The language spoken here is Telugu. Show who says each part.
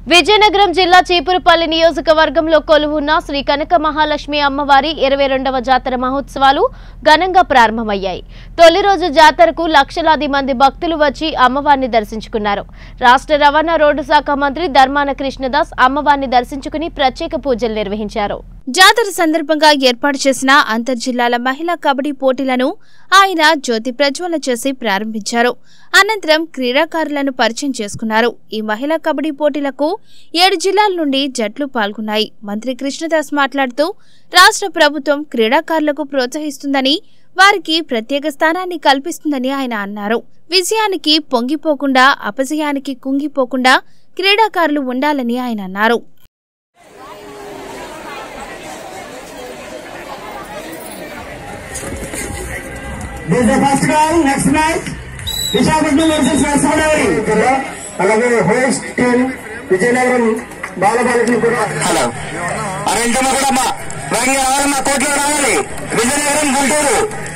Speaker 1: విజయనగరం జిల్లా చీపురుపల్లి నియోజకవర్గంలో కొలువున్న శ్రీ కనక మహాలక్ష్మి అమ్మవారి ఇరవై రెండవ జాతర మహోత్సవాలు ఘనంగా ప్రారంభమయ్యాయి తొలి రోజు జాతరకు లక్షలాది మంది భక్తులు వచ్చి అమ్మవారిని దర్శించుకున్నారు రాష్ట్ర రవాణా రోడ్డు శాఖ మంత్రి ధర్మాన కృష్ణదాస్ అమ్మవారిని దర్శించుకుని ప్రత్యేక పూజలు నిర్వహించారు
Speaker 2: జాతర సందర్భంగా ఏర్పాటు చేసిన అంతర్జిల్లాల మహిళా కబడ్డీ పోటీలను ఆయన జ్యోతి ప్రజ్వల చేసి ప్రారంభించారు అనంతరం క్రీడాకారులను పరిచయం చేసుకున్నారు ఈ మహిళా కబడ్డీ పోటీలకు ఏడు జిల్లాల నుండి జట్లు పాల్గొన్నాయి మంత్రి కృష్ణదాస్ మాట్లాడుతూ రాష్ట్ర ప్రభుత్వం క్రీడాకారులకు ప్రోత్సహిస్తుందని వారికి ప్రత్యేక స్థానాన్ని కల్పిస్తుందని ఆయన అన్నారు విజయానికి పొంగిపోకుండా అపజయానికి కుంగిపోకుండా క్రీడాకారులు ఉండాలని ఆయన అన్నారు
Speaker 3: This is the first call. Next match. Visakhapatnam versus West Godavari అలాగే హోస్ట్ టీం విజయనగరం బాలబాలికలు కూడా హలో అరే ఇంతమ్మా కూడా అమ్మా వేగంగా రావాలమ్మా కోట్లో రావాలి విజయనగరం గుంటూరు